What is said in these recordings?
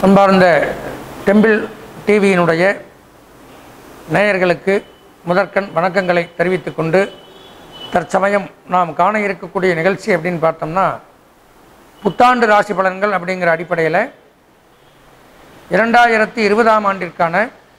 அன்பார்ந்த டெம்பிள் டிவியினுடைய நேயர்களுக்கு முதற்கண் வணக்கங்களை தெரிவித்துக் கொண்டு தற்சமயம் நாம் காண இருக்கக்கூடிய நிகழ்ச்சி அப்படின்னு பார்த்தோம்னா புத்தாண்டு ராசி பலன்கள் அப்படிங்கிற அடிப்படையில் இரண்டாயிரத்தி இருபதாம் ஆண்டிற்கான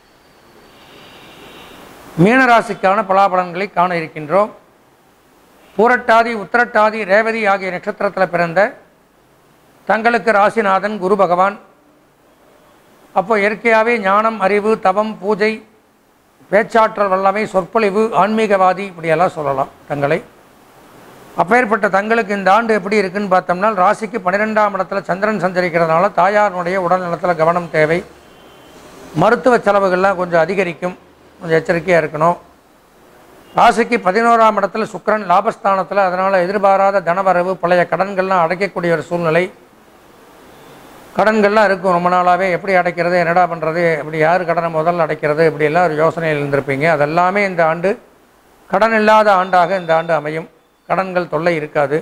மீனராசிக்கான பலாபலன்களை காண இருக்கின்றோம் பூரட்டாதி உத்திரட்டாதி ரேவதி ஆகிய நட்சத்திரத்தில் பிறந்த தங்களுக்கு ராசிநாதன் குரு பகவான் அப்போ இயற்கையாகவே ஞானம் அறிவு தவம் பூஜை பேச்சாற்றல் வல்லமை சொற்பொழிவு ஆன்மீகவாதி இப்படியெல்லாம் சொல்லலாம் தங்களை அப்பேற்பட்ட தங்களுக்கு இந்த ஆண்டு எப்படி இருக்குன்னு பார்த்தோம்னா ராசிக்கு பன்னிரெண்டாம் இடத்துல சந்திரன் சஞ்சரிக்கிறதுனால தாயாருடைய உடல் நலத்தில் கவனம் தேவை மருத்துவ செலவுகள்லாம் கொஞ்சம் அதிகரிக்கும் கொஞ்சம் எச்சரிக்கையாக இருக்கணும் ராசிக்கு பதினோராம் இடத்துல சுக்கிரன் லாபஸ்தானத்தில் அதனால் எதிர்பாராத தனவரவு பழைய கடன்கள்லாம் அடைக்கக்கூடிய ஒரு சூழ்நிலை கடன்கள்லாம் இருக்கும் ரொம்ப நாளாகவே எப்படி அடைக்கிறது என்னடா பண்ணுறது இப்படி யார் கடனை முதல்ல அடைக்கிறது இப்படி எல்லாம் ஒரு யோசனையில் இருந்திருப்பீங்க அதெல்லாமே இந்த ஆண்டு கடன் இல்லாத ஆண்டாக இந்த ஆண்டு அமையும் கடன்கள் தொல்லை இருக்காது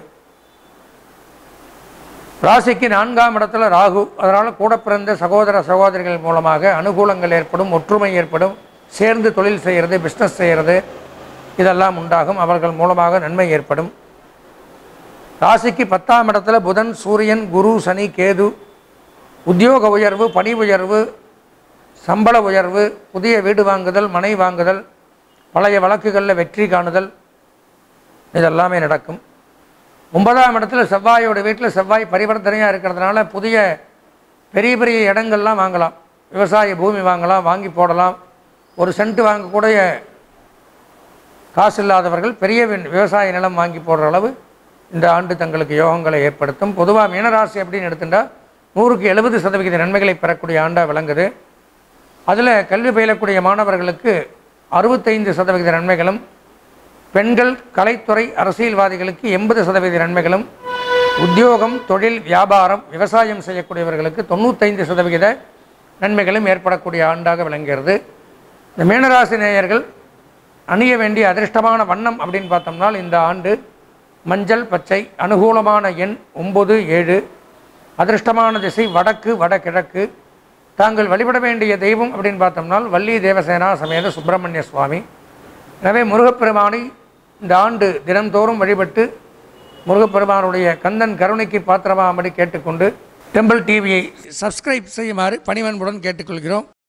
ராசிக்கு நான்காம் இடத்துல ராகு அதனால் கூட பிறந்த சகோதர சகோதரிகள் மூலமாக அனுகூலங்கள் ஏற்படும் ஒற்றுமை ஏற்படும் சேர்ந்து தொழில் செய்கிறது பிஸ்னஸ் செய்கிறது இதெல்லாம் உண்டாகும் அவர்கள் மூலமாக நன்மை ஏற்படும் ராசிக்கு பத்தாம் இடத்துல புதன் சூரியன் குரு சனி கேது உத்தியோக உயர்வு பணி உயர்வு சம்பள உயர்வு புதிய வீடு வாங்குதல் மனை வாங்குதல் பழைய வழக்குகளில் வெற்றி காணுதல் இதெல்லாமே நடக்கும் ஒன்பதாம் இடத்துல செவ்வாயோட வீட்டில் செவ்வாய் பரிவர்த்தனையாக இருக்கிறதுனால புதிய பெரிய பெரிய இடங்கள்லாம் வாங்கலாம் விவசாய பூமி வாங்கலாம் வாங்கி போடலாம் ஒரு சென்ட் வாங்கக்கூடிய காசு இல்லாதவர்கள் பெரிய வி- விவசாய நிலம் வாங்கி போடுற அளவு இந்த ஆண்டு தங்களுக்கு யோகங்களை ஏற்படுத்தும் பொதுவாக மீனராசி அப்படின்னு எடுத்துட்டா நூறுக்கு எழுபது சதவிகித நன்மைகளை பெறக்கூடிய ஆண்டாக விளங்குது அதில் கல்வி பயிலக்கூடிய மாணவர்களுக்கு அறுபத்தைந்து சதவிகித நன்மைகளும் பெண்கள் கலைத்துறை அரசியல்வாதிகளுக்கு எண்பது சதவீத நன்மைகளும் உத்தியோகம் தொழில் வியாபாரம் விவசாயம் செய்யக்கூடியவர்களுக்கு தொண்ணூத்தைந்து சதவிகித நன்மைகளும் ஏற்படக்கூடிய ஆண்டாக விளங்குகிறது இந்த மீனராசி நேயர்கள் அணிய வேண்டிய அதிர்ஷ்டமான வண்ணம் அப்படின்னு பார்த்தோம்னா இந்த ஆண்டு மஞ்சள் பச்சை அனுகூலமான எண் ஒம்பது ஏழு அதிர்ஷ்டமான திசை வடக்கு வடகிழக்கு தாங்கள் வழிபட வேண்டிய தெய்வம் அப்படின்னு பார்த்தோம்னா வள்ளி தேவசேனா சமேத சுப்பிரமணிய சுவாமி எனவே முருகப்பெருமானை இந்த ஆண்டு தினந்தோறும் வழிபட்டு முருகப்பெருமானுடைய கந்தன் கருணைக்கு பாத்திரமாகும்படி கேட்டுக்கொண்டு டெம்பிள் டிவியை சப்ஸ்கிரைப் செய்யுமாறு பணிவன்புடன் கேட்டுக்கொள்கிறோம்